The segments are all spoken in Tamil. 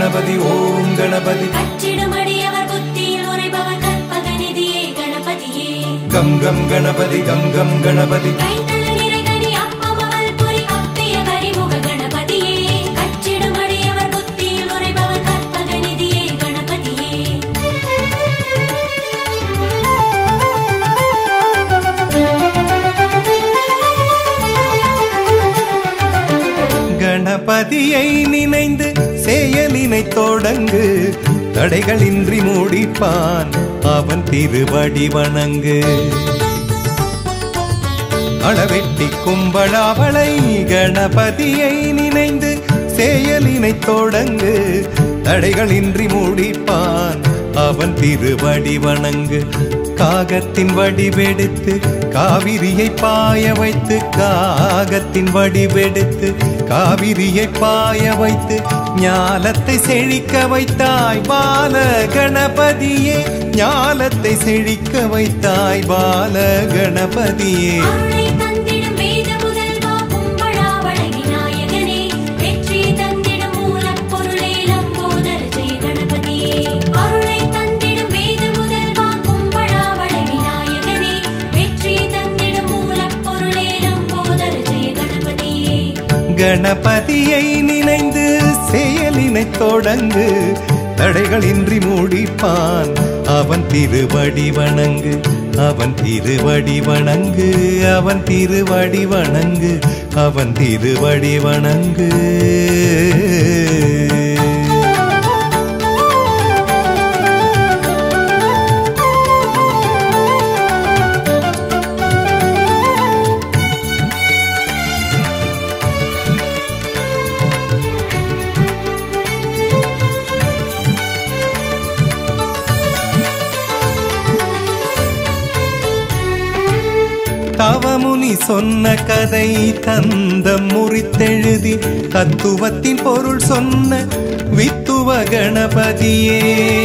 கணபதி ஓம் கணபதி கச்சிடுமடியவர் புத்தியில் உரைபவர் கற்பகநிதியே கணபதியே கம் கம் கணபதி கம் கம் கணபதி கைத்தல நிறைகனி அப்பமவல் புரி அப்பிய கரிமுக கணபதியே கச்சிடுமடியவர் புத்தியில் உரைபவர் கற்பகநிதியே கணபதியே கணபதியை நினைந்து செயலினை தொடங்கு தடைகளின்றி மூடிப்பான் அவன் திருவடி வணங்கு அளவெட்டி கும்பலாவளை கணபதியை நினைந்து செயலினை தொடங்கு தடைகளின்றி மூடிப்பான் அவன் திருவடி வணங்கு காகத்தின் வடிவெடுத்து காவிரியை பாய வைத்து காகத்தின் வடிவெடுத்து காவிரியை பாய வைத்து ஞாலத்தை செழிக்க வைத்தாய் பால கணபதியே ஞாலத்தை செழிக்க வைத்தாய் பால கணபதியே அருளை தந்திடும் வேத முதல்வா கும்பழாவளை விநாயகனே வெற்றி தந்திடும் மூலப்பொருளே லம்போதர ஜெய கணபதியே அருளை தந்திடும் வேத முதல்வா கும்பழாவளை விநாயகனே வெற்றி தந்திடும் மூலப்பொருளே லம்போதர ஜெய கணபதியே கணபதியை நினைந்து செயலினை தொடங்கு தடைகளின்றி மூடிப்பான் அவன் திருவடி வணங்கு அவன் திருவடி வணங்கு அவன் திருவடி வணங்கு அவன் திருவடி வணங்கு தவமுனி சொன்ன கதை தந்தம் முறித்தெழுதி தத்துவத்தின் பொருள் சொன்ன வித்துவ கணபதியே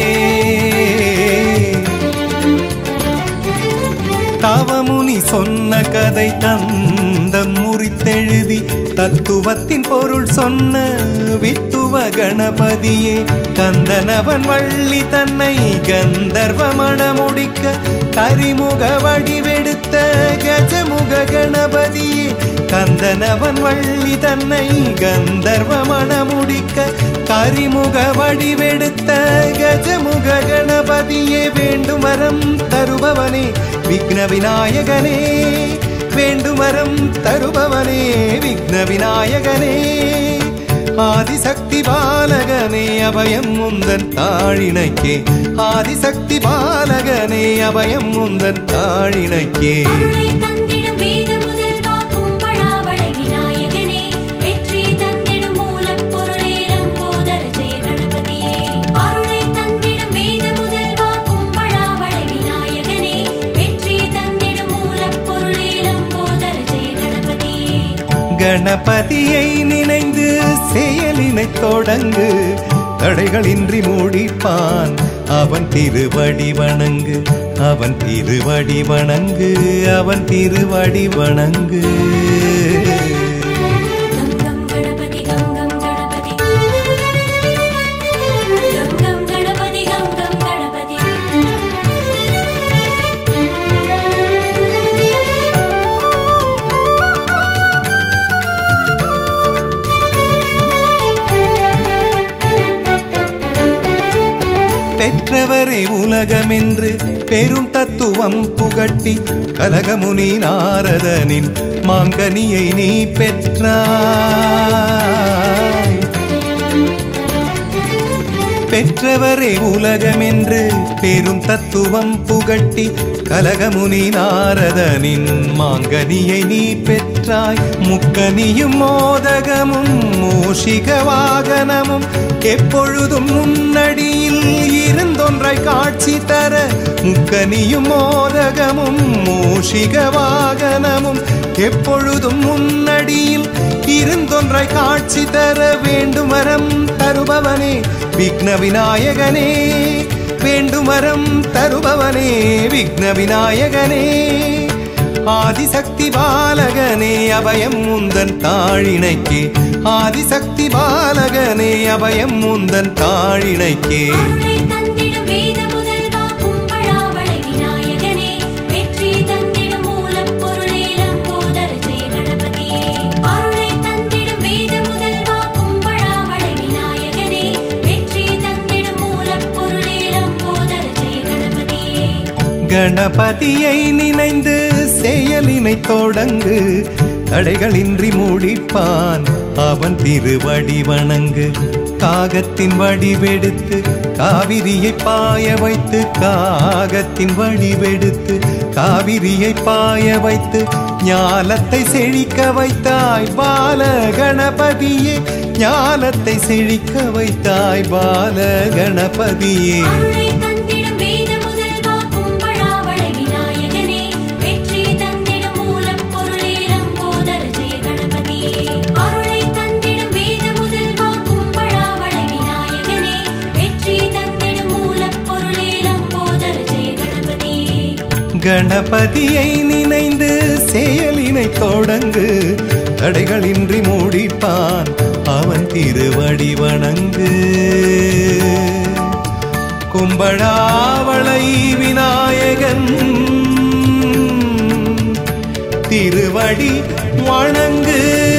தவமுனி சொன்ன கதை தந்தம் முறித்தெழுதி தத்துவத்தின் பொருள் சொன்ன வித்துவ கணபதியே கந்தனவன் வள்ளி தன்னை கந்தர்வமண முடிக்க கரிமுக வடிவெடுத்த கஜமுக கணபதியே கந்தனவன் வள்ளி தன்னை கந்தர்வமண முடிக்க கரிமுக வடிவெடுத்த கஜமுக கணபதியே வேண்டுமரம் தருபவனே விக்ன விநாயகனே வேண்டுமரம் தருபவனே விக்ன விநாயகனே ஆதிசக்தி பாலகனே அபயம் முந்தன் தாழினைக்கே ஆதிசக்தி பாலகனே அபயம் முந்தன் தாழினைக்கே அருளை தந்திடும் வேத முதல்வா கும்பழாவளை விநாயகனே வெற்றி தந்திடும் மூலப்பொருளே லம்போதர ஜெய கணபதியே அருளை தந்திடும் வேத முதல்வா கும்பழாவளை விநாயகனே வெற்றி தந்திடும் மூலப்பொருளே லம்போதர ஜெய கணபதியே கணபதியை நினைந்து செயலினை தொடங்கு தடைகளின்றி மூடிப்பான் அவன் திருவடி வணங்கு அவன் திருவடி வணங்கு அவன் திருவடி வணங்கு கங்கம் கணபதி கங்கம் கணபதி கங்கம் கணபதி கங்கம் கணபதி பெற்றவரே உலகமென்று பெரும் தத்துவம் புகட்டி கலகமுனி நாரதனின் மாங்கனியை நீ பெற்றாய் பெற்றவரே உலகமென்று பெரும் தத்துவம் புகட்டி கலகமுனி நாரதனின் மாங்கனியை நீ பெற்றாய் முக்கனியும் மோதகமும் மூஷிக வாகனமும் எப்பொழுதும் முன்னடியில் இருந்தொன்றாய் காட்சி தர முக்கனியும் மோதகமும் மூஷிக வாகனமும் எப்பொழுதும் முன்னடியில் இருந்தொன்றாய் காட்சி தர வேண்டுமரம் தருபவனே விக்ன விநாயகனே வேண்டுமரம் தருபவனே விக்ன விநாயகனே ஆதிசக்தி பாலகனே அபயம் முந்தன் தாழினைக்கே ஆதிசக்தி பாலகனே அபயம் முந்தன் தாழினைக்கே அருளை தந்திடும் வேத முதல்வா கும்பழாவளை விநாயகனே வெற்றி தந்திடும் மூலப்பொருளே லம்போதர ஜெய கணபதியே அருளை தந்திடும் வேத முதல்வா கும்பழாவளை விநாயகனே வெற்றி தந்திடும் மூலப்பொருளே லம்போதர ஜெய கணபதியே கணபதியை நினைந்து செயலினை தொடங்கு தடைகளின்றி மூடிப்பான் அவன் திருவடி வணங்கு காகத்தின் வடிவெடுத்து காவிரியை பாய வைத்து காகத்தின் வடிவெடுத்து காவிரியை பாய வைத்து ஞாலத்தை செழிக்க வைத்தாய் பால கணபதியே ஞாலத்தை செழிக்க வைத்தாய் பால கணபதியே அருளை தந்திடும் வேத முதல்வா கும்பழாவளை விநாயகனே வெற்றி தந்திடும் மூலப்பொருளே லம்போதர ஜெய கணபதியே அருளை தந்திடும் வேத முதல்வா கும்பழாவளை விநாயகனே வெற்றி தந்திடும் மூலப்பொருளே லம்போதர ஜெய கணபதியே கணபதியை நினைந்து செயலினை தொடங்கு தடைகளின்றி மூடிப்பான் அவன் திருவடி வணங்கு கும்பழாவளை விநாயகன் திருவடி வணங்கு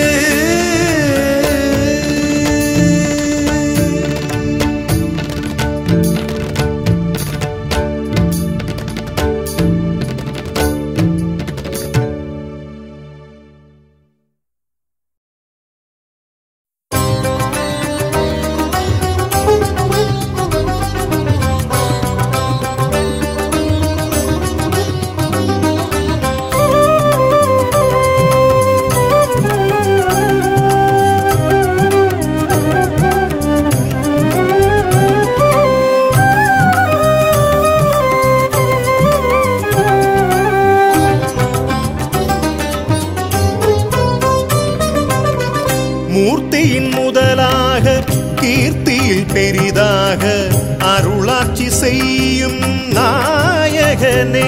மூர்த்தியின் முதலாக கீர்த்தியில் பெரிதாக அருளாட்சி செய்யும் நாயகனே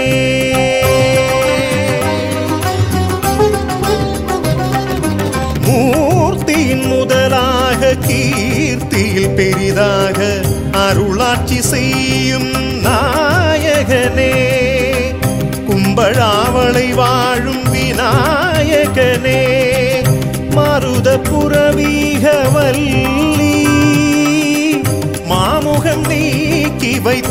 மூர்த்தியின் முதலாக கீர்த்தியில் பெரிதாக அருளாட்சி செய்யும் நாயகனே கும்பழாவளை வாழும் விநாயகனே மருத புறவீகவல்லி மாமுகம் நீக்கி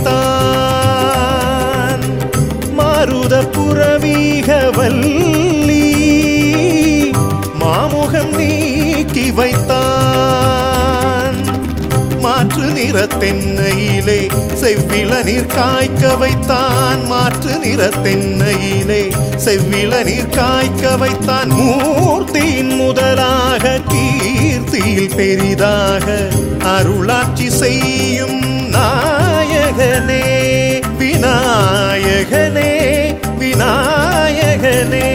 வைத்தான் மருத புறவீகவல்லி மாமுகம் நீக்கி வைத்தான் மாற்று நிறத்தென்னையிலே செவ்விள நீர் காய்க்க வைத்தான் மாற்று நிறத்தென்னையிலே செவ்விள நீர் காய்க்க வைத்தான் மூர்த்தியின் முதலாக கீர்த்தியில் பெரிதாக அருளாட்சி செய்யும் நாயகனே விநாயகனே விநாயகனே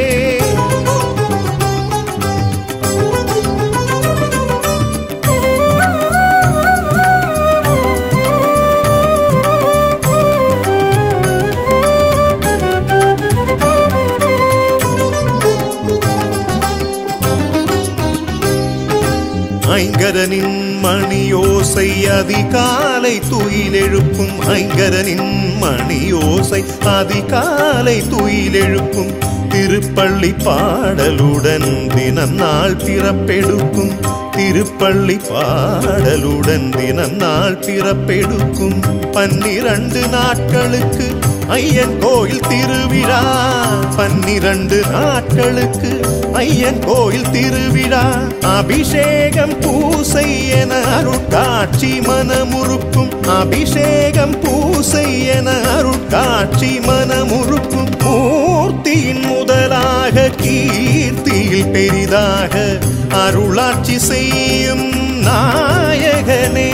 ஐங்கரனின் மணியோசை அதிகாலை துயிலெழுப்பும் ஐங்கரனின் மணியோசை அதிகாலை துயிலெழுப்பும் திருப்பள்ளி பாடலுடன் தினம் நாள் பிறப்பெடுக்கும் திருப்பள்ளி பாடலுடன் தினம் நாள் பிறப்பெடுக்கும் பன்னிரண்டு நாட்களுக்கு ஐயன் கோயில் திருவிழா பன்னிரண்டு நாட்களுக்கு ஐயன் கோயில் திருவிழா அபிஷேகம் பூசை என அருட்காட்சி மனமுறுக்கும் அபிஷேகம் பூசை என அருட்காட்சி மனமுறுக்கும் மூர்த்தியின் முதலாக கீர்த்தியில் பெரிதாக அருளாட்சி செய்யும் நாயகனே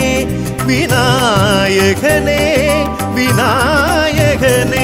விநாயகனே விநாயகனே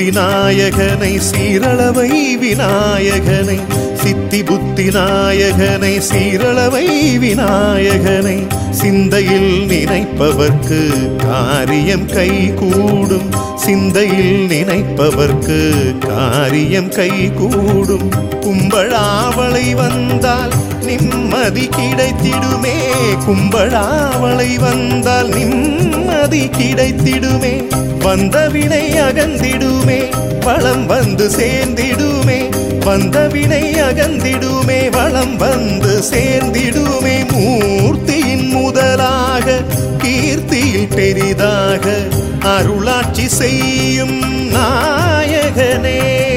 புத்தி நாயகனை சீரளவை விநாயகனை சித்தி புத்தி நாயகனை சீரளவை விநாயகனை சிந்தையில் நினைப்பவர்க்கு காரியம் கை கூடும் சிந்தையில் நினைப்பவர்க்கு காரியம் கை கூடும் கும்பழாவளை வந்தால் நிம்மதி கிடைத்திடுமே கும்பழாவளை வந்தால் நிம்மதி கிடைத்திடுமே வந்த வினை அகந்திடுமே வளம் வந்து சேர்ந்திடுமே வந்த வினை அகந்திடுமே வளம் வந்து சேர்ந்திடுமே மூர்த்தியின் முதலாக கீர்த்தியில் பெரிதாக அருளாட்சி செய்யும் நாயகனே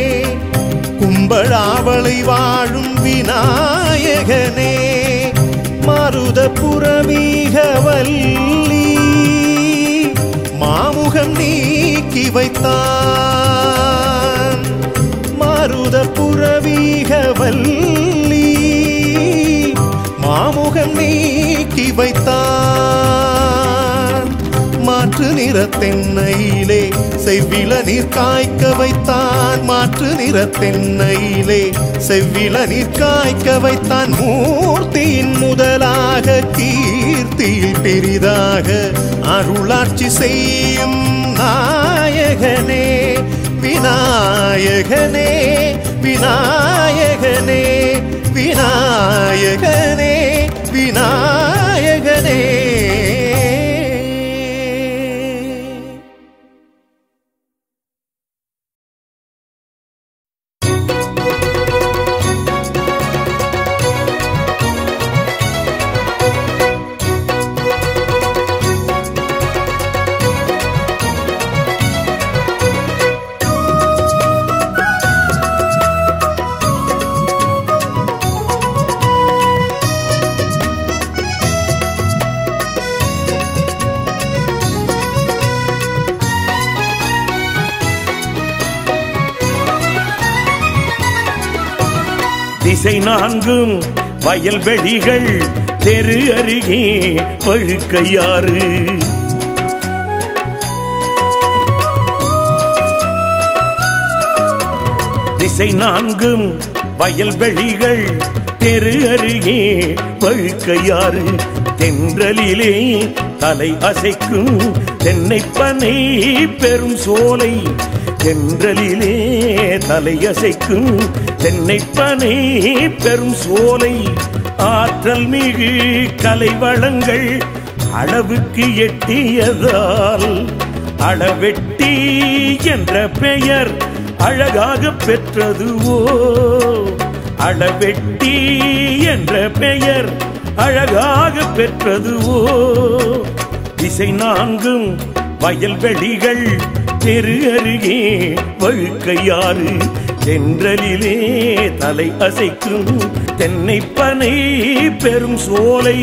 கும்பழாவளை வாழும் விநாயகனே மருத புறவீக வல்லி மாமுகம் நீக்கி வைத்தான் மருத புறவீக வல்லி மாமுகம் நீக்கி வைத்தான் மாற்று நிறத்தென்னையிலே செவ்விள நீர் காய்க்க வைத்தான் மாற்று நிறத்தென்னையிலே செவ்விள நீர் காய்க்க வைத்தான் மூர்த்தியின் முதலாக கீர்த்தியில் பெரிதாக அருளாட்சி செய்யும் நாயகனே விநாயகனே விநாயகனே விநாயகனே விநாயகனே திசை நான்கும் வயல்வெளிகள் தெரு அருகே பழுக்கையாறு திசை நான்கும் வயல்வெளிகள் தெரு அருகே பழுக்கையாறு தென்றலிலே தலை அசைக்கும் தென்னைப்பனை பெரும் சோலை தென்றலிலே தலை அசைக்கும் தென்னைப்பனை பெரும் சோலை ஆற்றல் மிகு கலை வளங்கள் அளவுக்கு எட்டியதால் அளவெட்டி என்ற பெயர் அழகாக பெற்றதுவோ அளவெட்டி என்ற பெயர் அழகாக பெற்றதுவோ திசை நான்கும் வயல்வெளிகள் தெரு அருகே வழுக்கையாறு தென்றலிலே தலை அசைக்கும் தென்னைப்பனை பெரும் சோலை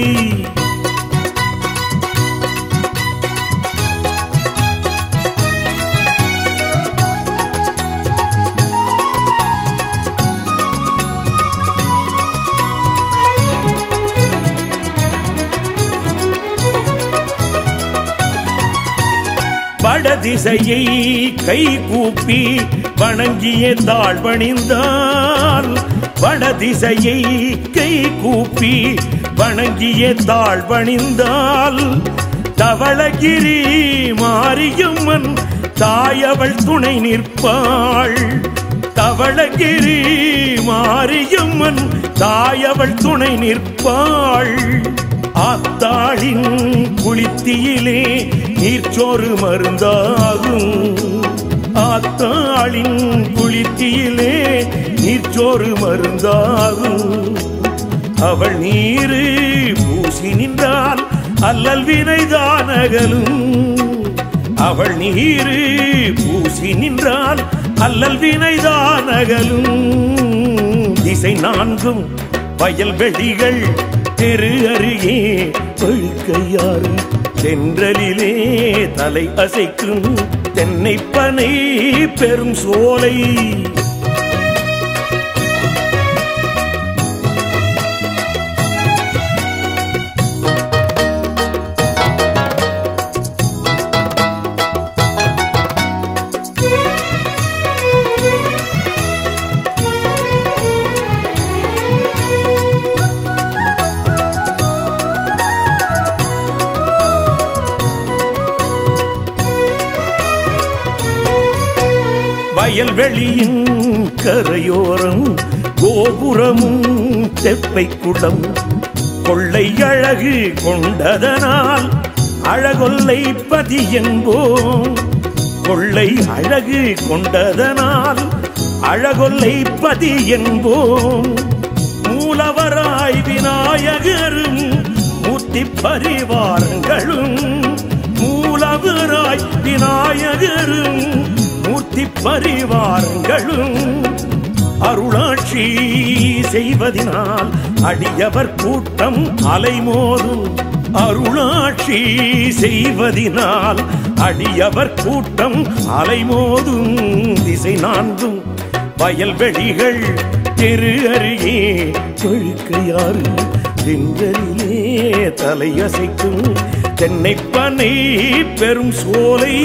வடதிசையை கை கூப்பி வணங்கிய தாழ்வணிந்தால் வடதிசையை கை கூப்பி வணங்கிய தாழ்வணிந்தால் தவளகிரி மாரியம்மன் தாயவள் துணை நிற்பாள் தவளகிரி மாரியம்மன் தாயவள் துணை நிற்பாள் ஆத்தாளின் குளித்தியிலே நீர்ச்சோறு மருந்தாகும் ஆத்தாளின் குளித்தியிலே நீர்ச்சோறு மருந்தாகும் அவள் நீரு பூசி நின்றால் அல்லல் வினைதான் அகலும் அவள் நீரு பூசி நின்றால் அல்லல் வினைதான் அகலும் திசை நான்கும் வயல்வெளிகள் தெரு அருகே பழுக்கையாறு தென்றலிலே தலை அசைக்கும் தென்னைப்பனை பெரும் சோலை வயல்வெளியின் கரையோரம் கோபுரமும் தெப்பை குளம் கொள்ளை அழகு கொண்டதனால் அழகொல்லை பதி என்போம் கொள்ளை அழகு கொண்டதனால் அழகொல்லை பதி என்போம் மூலவராய் விநாயகரும் மூர்த்தி பரிவாரங்களும் மூலவராய் விநாயகரும் மூர்த்தி பரிவாரங்களும் அருளாட்சி செய்வதினால் அடியவர் கூட்டம் அலைமோதும் அருளாட்சி செய்வதினால் அடியவர் கூட்டம் அலைமோதும் திசை நான்கும் வயல்வெளிகள் தெரு அருகே கொழுக்கையாறு தென்றலிலே தலையசைக்கும் தென்னைப்பனை பெரும் சோலை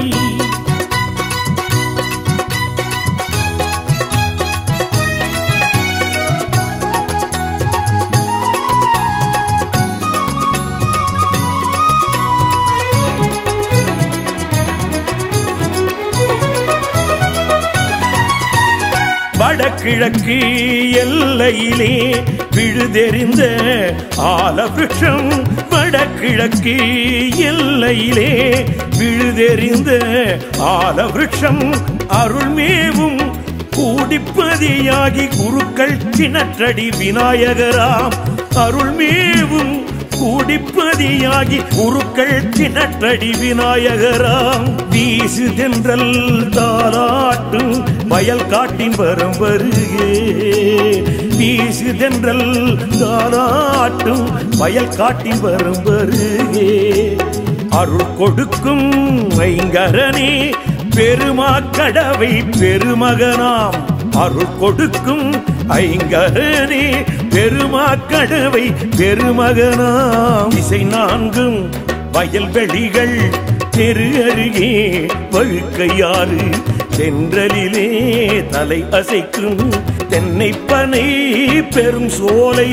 வடகிழக்கு எல்லையிலே விழுதெறிந்த ஆலவிருஷம் வடகிழக்கு எல்லையிலே விழுதெறிந்த ஆலவிருஷம் அருள்மேவும் கூடிப்பதியாகி குருக்கள் சினற்றடி விநாயகராம் அருள்மேவும் கூடிப்பதியாகி குருக்கள் சினற்றடி விநாயகராம் வீசு தென்றல் தாலாட்டும் வயல் காட்டின் வரம் வருகே வீசு தென்றல் தாலாட்டும் வயல் காட்டின் வரம் வருகே அருள் கொடுக்கும் ஐங்கரனே பெருமா கடவை பெருமகனாம் அருள் கொடுக்கும் ஐங்கரனே பெருமா கடவை பெருமகனாம் இசை நான்கும் வயல்வெளிகள் தெரு அருகே வழுக்கையாறு தென்றலிலே தலை அசைக்கும் தென்னைப்பனை பெரும் சோலை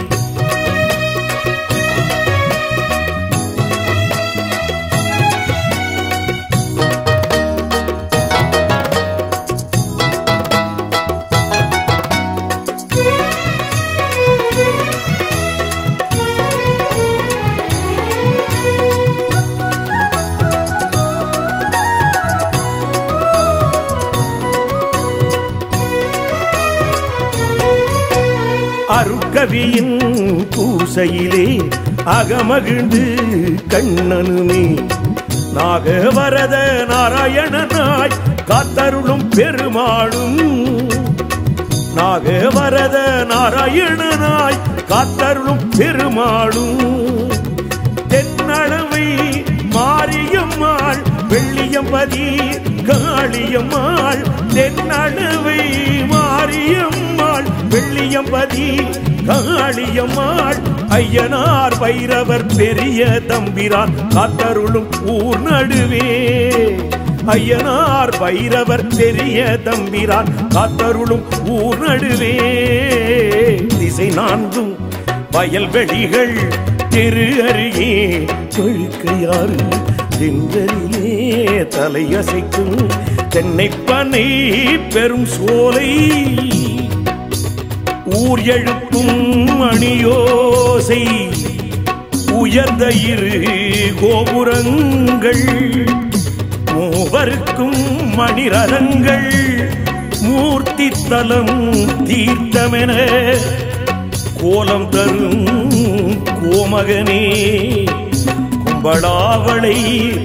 அருக்கவியின் பூசையிலே அகமகிழ்ந்து கண்ணனுமே நாகவரத நாராயணனாய் காத்தருளும் பெருமாளும் நாகவரத நாராயணனாய் காத்தருளும் பெருமாளும் தென்னளவை மாரியம்மாள் வெள்ளியம்பதி காளியம்மாள் தென்னளவை மாரியம்மாள் வெள்ளியம்பதி காளியம்மாள் ஐயனார் பைரவர் பெரிய தம்பிரான் காத்தருளும் ஊர் நடுவே ஐயனார் பைரவர் பெரிய தம்பிரான் காத்தருளும் ஊர் நடுவே திசை நான்கும் வயல்வெளிகள் தெரு அருகே கொழுக்கையாறு தென்றலிலே தலையசைக்கும் தென்னைப்பனை பெரும் சோலை ஊர் எழுப்பும் மணியோசை உயர்ந்த இரு கோபுரங்கள் மூவருக்கும் மணிரதங்கள் மூர்த்தி தலம் தீர்த்தமென கோலம் தரும் கோமகனே கும்படாவளை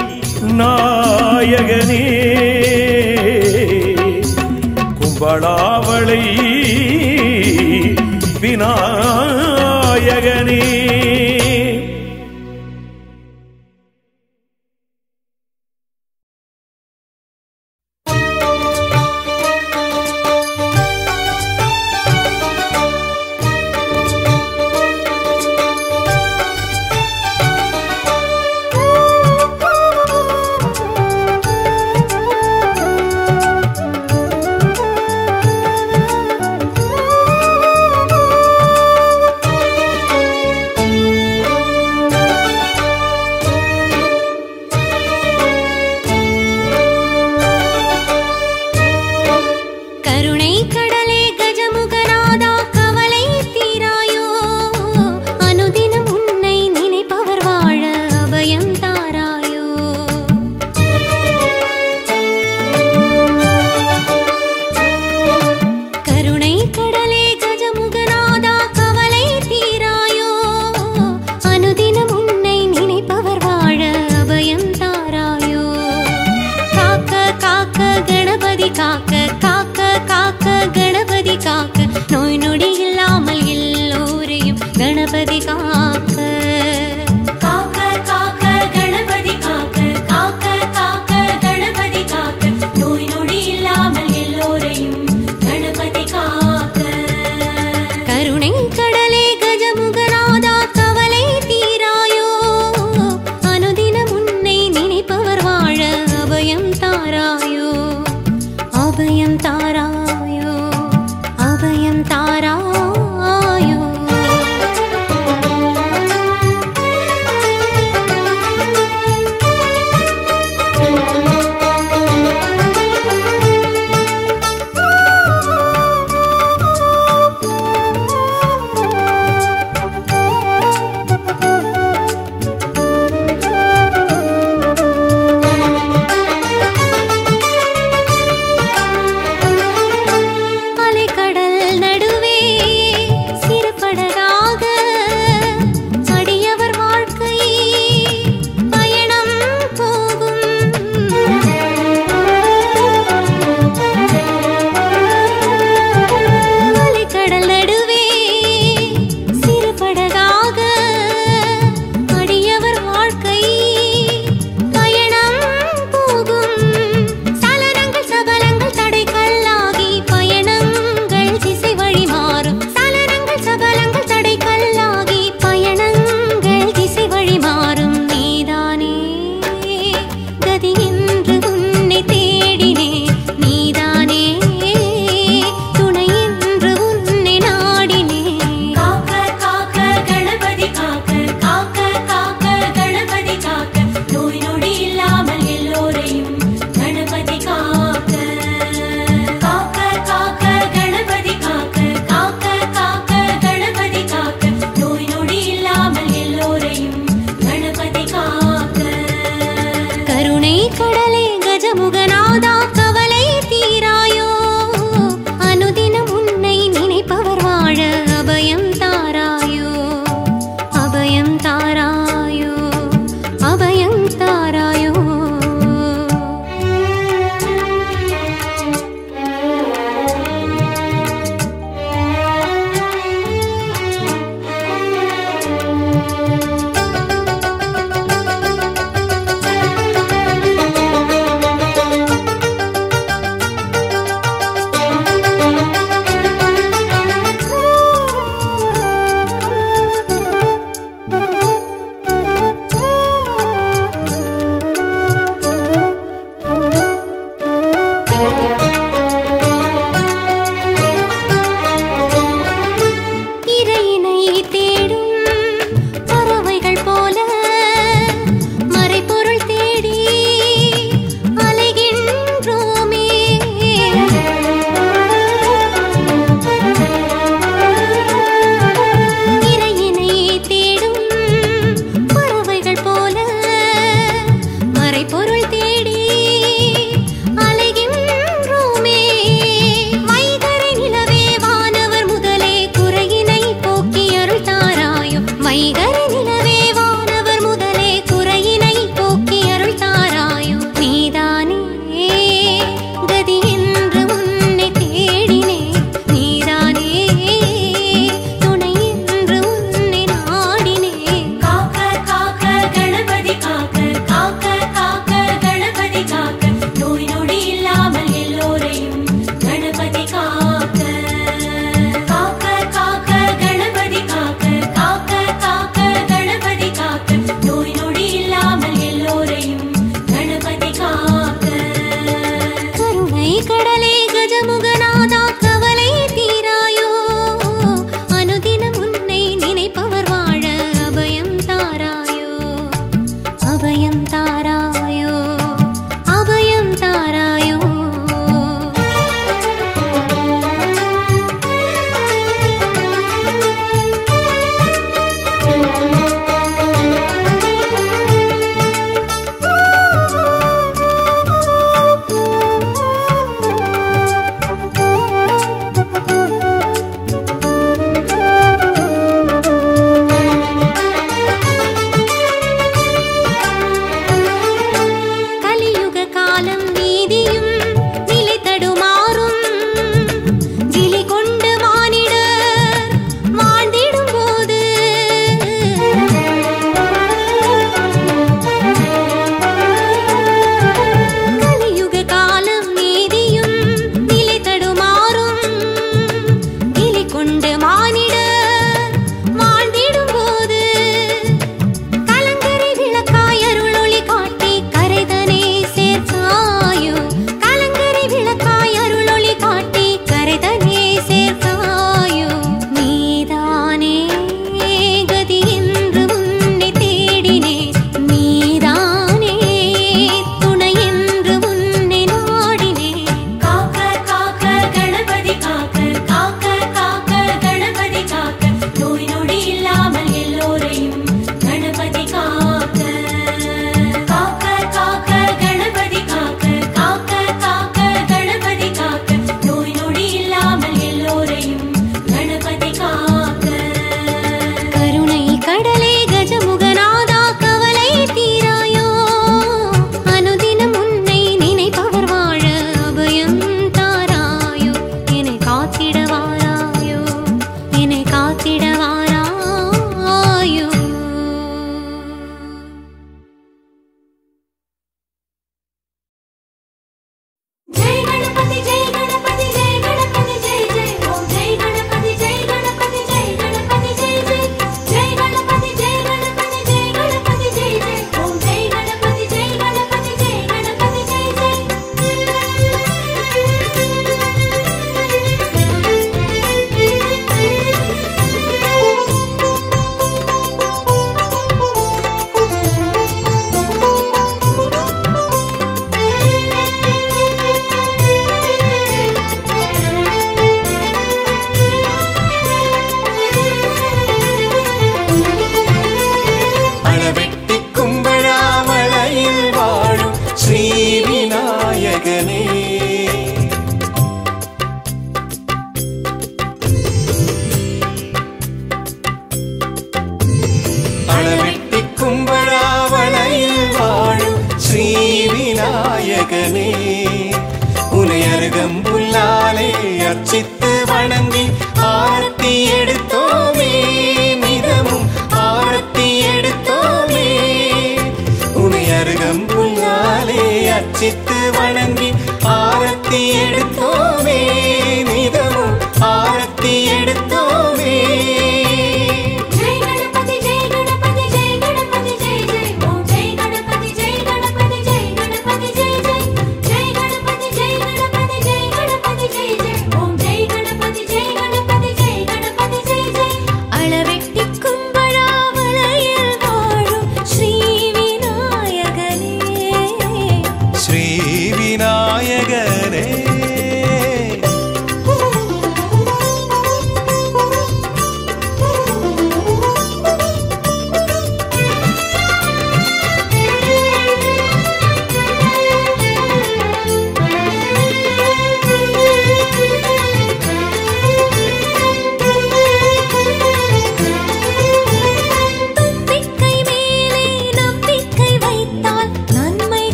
நாயகனே கும்படாவளை விநாயகனே Thank you.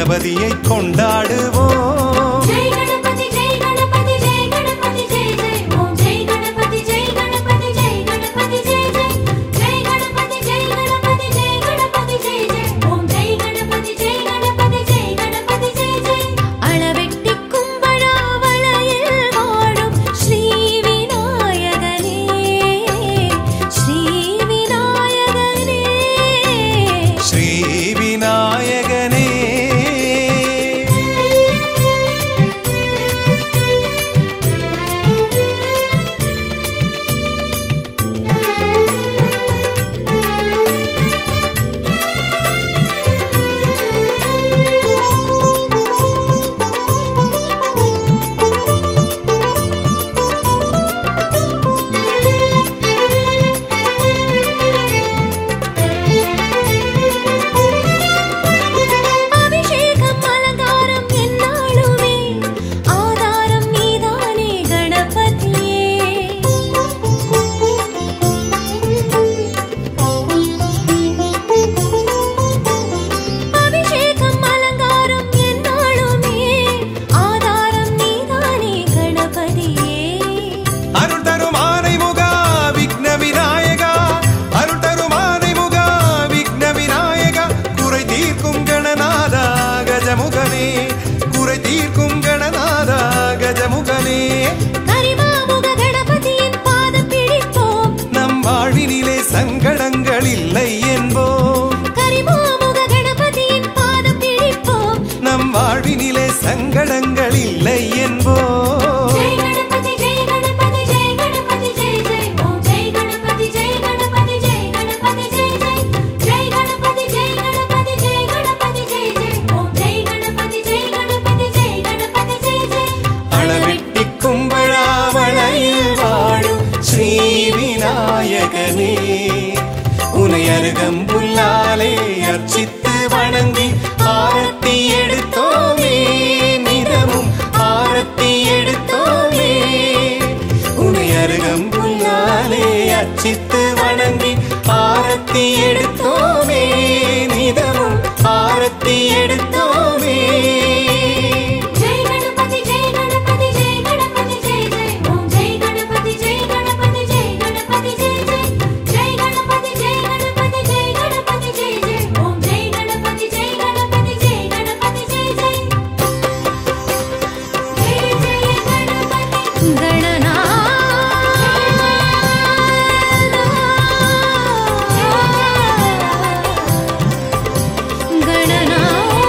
கணபதியை கொண்டாடுவோம் ஜெய் கணபதி ஜெய் கணபதி ஜெய் கணபதி ஜெய் ஜெய் ஓம் ஜெய் கணபதி ஜெய் கணபதி ஜெய் கணபதி ஜெய் ஜெய் ஜெய் கணபதி ஜெய் கணபதி ஜெய் கணபதி ஜெய் ஜெய் ஓம் ஜெய் கணபதி ஜெய் கணபதி ஜெய் கணபதி ஜெய் ஜெய் அளவெட்டி கும்பழாவளையில் வாழும் ஸ்ரீ விநாயகனே ஸ்ரீ விநாயகனே ஸ்ரீ விநாயகனே அபிஷேகம் அலங்காரம் என்னாலுமே ஆதாரம் நீதானே கணபதியே அபிஷேகம் அலங்காரம் என்னாலுமே ஆதாரம் நீதானே கணபதியே அருள் தரும் ஆனை முகா விக்ன விநாயகா அருள் தரும் ஆனை முகா விக்ன விநாயகா குறை தீர்க்கும் கணநாதா கஜமுகனே குறை தீர்க்கும் கணநாதா கஜமுகனே கரிமாமுக கணபதியின் பாதம் பிடிப்போம் நம் வாழ்வினிலே சங்கடங்கள் இல்லை என்போம் கரிமாமுக கணபதியின் பாதம் பிடிப்போம் நம் வாழ்வினிலே சங்கடங்கள் இல்லை என்போம் ஜெய் கணபதி ஜெய் கணபதி ஜெய் கணபதி ஜெய் ஜெய் ஓம் ஜெய் கணபதி ஜெய் கணபதி ஜெய் கணபதி ஜெய் ஜெய் ஜெய் கணபதி ஜெய் கணபதி ஜெய் கணபதி ஜெய் ஜெய் ஓம் ஜெய் கணபதி ஜெய் கணபதி ஜெய் கணபதி ஜெய் ஜெய் அளவெட்டி கும்பழாவளையில் வாழும் ஸ்ரீ விநாயகனே உனை அருகம்புல்லாலே அர்ச்சித்து வணங்கி ஆரத்தி எடுத்தோமே நிதமும் ஆரத்தி எடுத்தோமே உனை அருகம்புல்லாலே அர்ச்சித்து வணங்கி ஆரத்தி எடுத்தோமே நிதமும் ஆரத்தி எடுத்தோமே ஜெய் கணபதி ஜெய் கணபதி ஜெய் கணபதி ஜெய் ஜெய் ஓம் ஜெய் கணபதி ஜெய் கணபதி ஜெய் கணபதி ஜெய் ஜெய் ஜெய் கணபதி ஜெய் கணபதி ஜெய் கணபதி ஜெய் ஜெய் ஓம் ஜெய் கணபதி ஜெய் கணபதி ஜெய் கணபதி ஜெய் ஜெய் ஜெய ஜெய கணபதி கணநாதா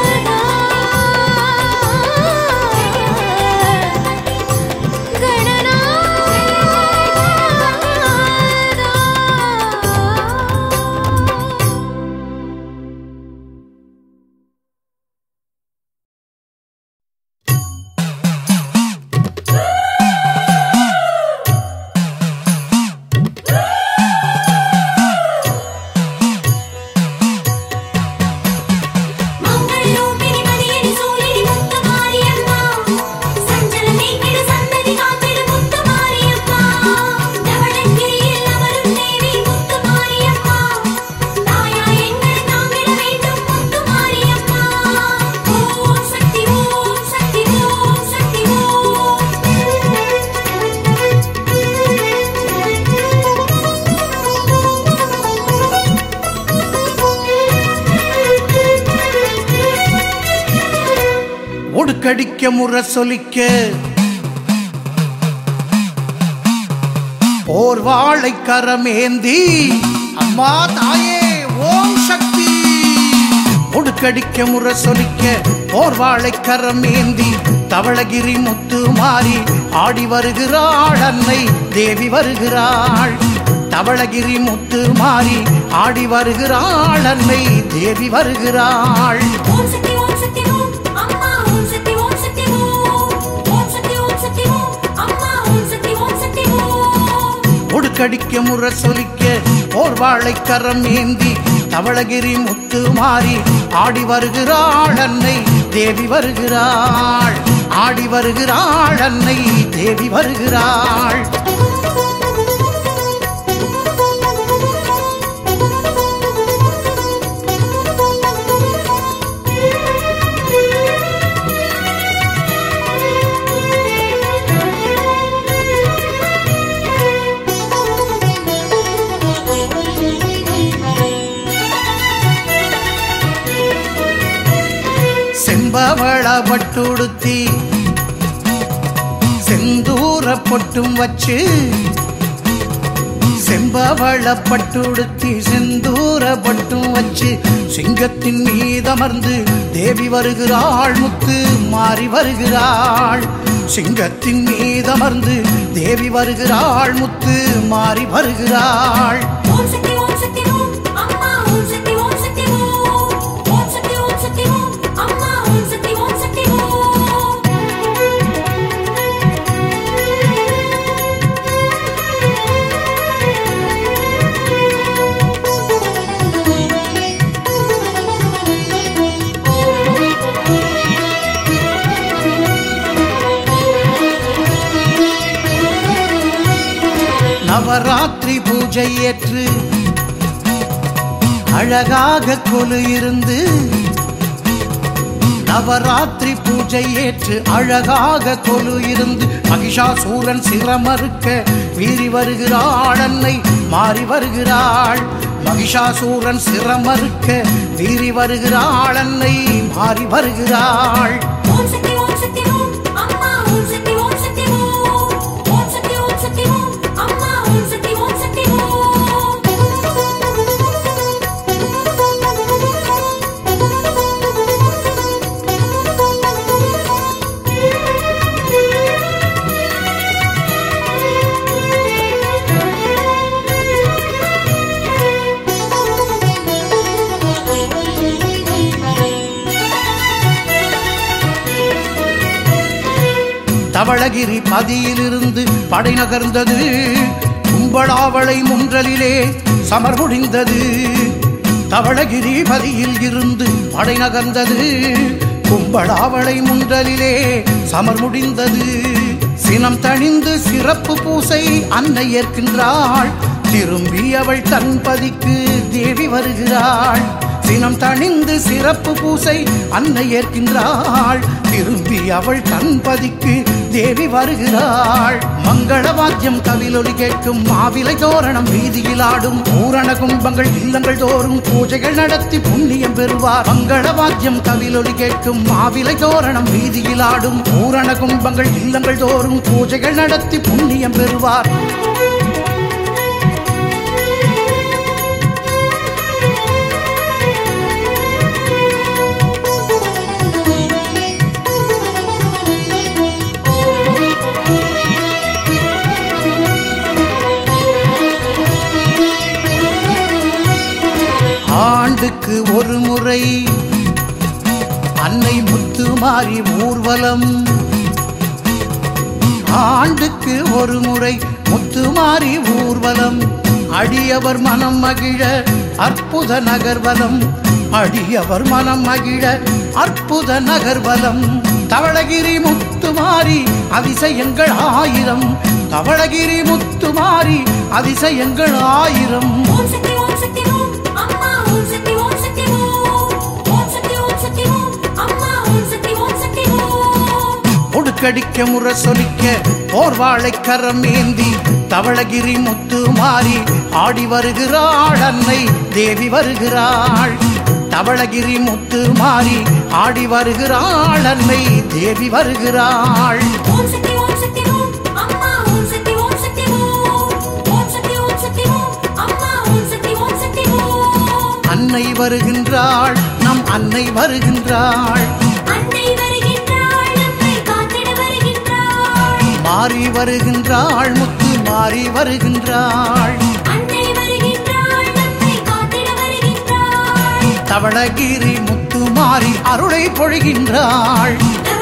மங்களூபினி மணியடி சூழினி முத்துமாரியம்மா சஞ்சல நீக்கிடு சந்ததி காத்திடு முத்துமாரியம்மா தவளங்கிரியில் அமரும் தேவி முத்துமாரியம்மா தாயா எங்கள் தாங்கிட வேண்டும் முத்துமாரியம்மா ஓம் சக்தி ஓம் சக்தி ஓம் சக்தி ஒடுக்கடிக்க முறை சொலிக்க போர் வாழை கரமேந்தி அம்மா தாயே ஓம் சக்தி ஒடுக்கடிக்க முறை சொலிக்க போர் வாழை கரமேந்தி தவளகிரி முத்து மாறி ஆடி வருகிறாள் அன்னை தேவி வருகிறாள் தவளகிரி முத்து மாறி ஆடி வருகிறாள் அன்னை தேவி வருகிறாள் ஓம் சக்தி ஓம் சக்தி ஓம் அம்மா ஓம் சக்தி ஓம் சக்தி ஓம் ஓம் சக்தி ஓம் சக்தி ஓம் அம்மா ஓம் சக்தி ஓம் சக்தி ஓம் ஒடுக்கடிக்க முறை சொலிக்க போர் வாழை கரம் ஏந்தி தவளகிரி முத்து மாறி ஆடி வருகிறாள் அன்னை தேவி வருகிறாள் ஆடி வருகிறாள் அன்னை தேவி வருகிறாள் Thank you. செம்பவள பட்டுடுத்தி செந்தூர பொட்டும் வச்சு செம்பவள பட்டுடுத்தி செந்தூர பட்டும் வச்சு சிங்கத்தின் மீதமர்ந்து தேவி வருகிறாள் முத்து மாறி வருகிறாள் சிங்கத்தின் மீதமர்ந்து தேவி வருகிறாள் முத்து மாறி வருகிறாள் ஓம் சக்தி ஓம் சக்தி ஓம் அம்மா ஓம் சக்தி ஓம் சக்தி ஓம் ஓம் சக்தி ஓம் சக்தி ஓம் அம்மா ஓம் சக்தி ஓம் சக்தி நவராத்திரி பூஜை ஏற்று அழகாக கொலு இருந்து நவராத்திரி பூஜை ஏற்று அழகாக கொலு இருந்து மகிஷாசூரன் சிரமறுக்க வீறி வருகிறாள் அன்னை மாறி வருகிறாள் மகிஷாசூரன் சிரமறுக்க வீறி வருகிறாள் அன்னை மாறி வருகிறாள் ஓம் சக்தி ஓம் சக்தி ஓம் அம்மா ஓம் சக்தி ஓம் சக்தி ஓம் ஓம் சக்தி ஓம் சக்தி ஓம் அம்மா ஓம் சக்தி ஓம் சக்தி தவளகிரி பதியிலிருந்து படை நகர்ந்தது கும்பலாவளை முன்றலிலே சமர் முடிந்தது தவளகிரி பதியில் இருந்து படை நகர்ந்தது கும்பலாவளை முன்றலிலே சமர் முடிந்தது சினம் தணிந்து சிறப்பு பூசை அன்னை ஏற்கின்றாள் திரும்பி அவள் தன் பதிக்கு தேவி வருகிறாள் சினம் தணிந்து சிறப்பு பூசை அன்னை ஏற்கின்றாள் திரும்பி அவள் தன் பதிக்கு தேவி வருகிறாள் மங்கள வாத்தியம் கவிலொலி கேட்கும் மாவிலை தோரணம் வீதியில் ஆடும் பூரண கும்பங்கள் இல்லங்கள் தோறும் பூஜைகள் நடத்தி புண்ணியம் பெறுவார் மங்கள வாத்தியம் கவிலொலி கேட்கும் மாவிலை தோரணம் வீதியில் ஆடும் பூரண கும்பங்கள் இல்லங்கள் தோறும் பூஜைகள் நடத்தி புண்ணியம் பெறுவார் ஆண்டுக்கு ஒரு முறை அன்னை முத்துமாரி ஊர்வலம் ஆண்டுக்கு ஒரு முறை முத்துமாரி ஊர்வலம் அடியவர் மனம் மகிழ அற்புத நகர்வலம் அடியவர் மனம் மகிழ அற்புத நகர்வலம் தவளகிரி முத்துமாரி அதிசயங்கள் ஆயிரம் தவளகிரி முத்துமாரி அதிசயங்கள் ஆயிரம் ஓம் சக்தி ஓம் சக்தி ஓம் அம்மா ஓம் சக்தி ஓம் சக்தி ஓம் ஓம் சக்தி ஓம் சக்தி ஓம் அம்மா ஓம் சக்தி ஓம் சக்தி ஓம் ஒடுக்கடிக்க முறை சொலிக்க போர்வாளை கரம் ஏந்தி தவளகிரி முத்து மாறி ஆடி வருகிறாள் அன்னை தேவி வருகிறாள் தவளகிரி முத்து மாறி ஆடி வருகிறாள் அன்னை தேவி வருகிறாள் ஓம் சக்தி ஓம் சக்தி ஓம் அம்மா ஓம் சக்தி ஓம் சக்தி ஓம் ஓம் சக்தி ஓம் சக்தி ஓம் அம்மா ஓம் சக்தி ஓம் சக்தி ஓம் அன்னை வருகின்றாள் நம் அன்னை வருகின்றாள் அன்னை வருகின்றாள் நம்மை காத்திட வருகின்றாள் மாறி வருகின்றாள் முத்து மாறி வருகின்றாள் அன்னை வருகின்றாள் நம்மை காத்திட வருகின்றாள் தவளகிரி முத்து மாறி அருளை பொழிகின்றாள் தவ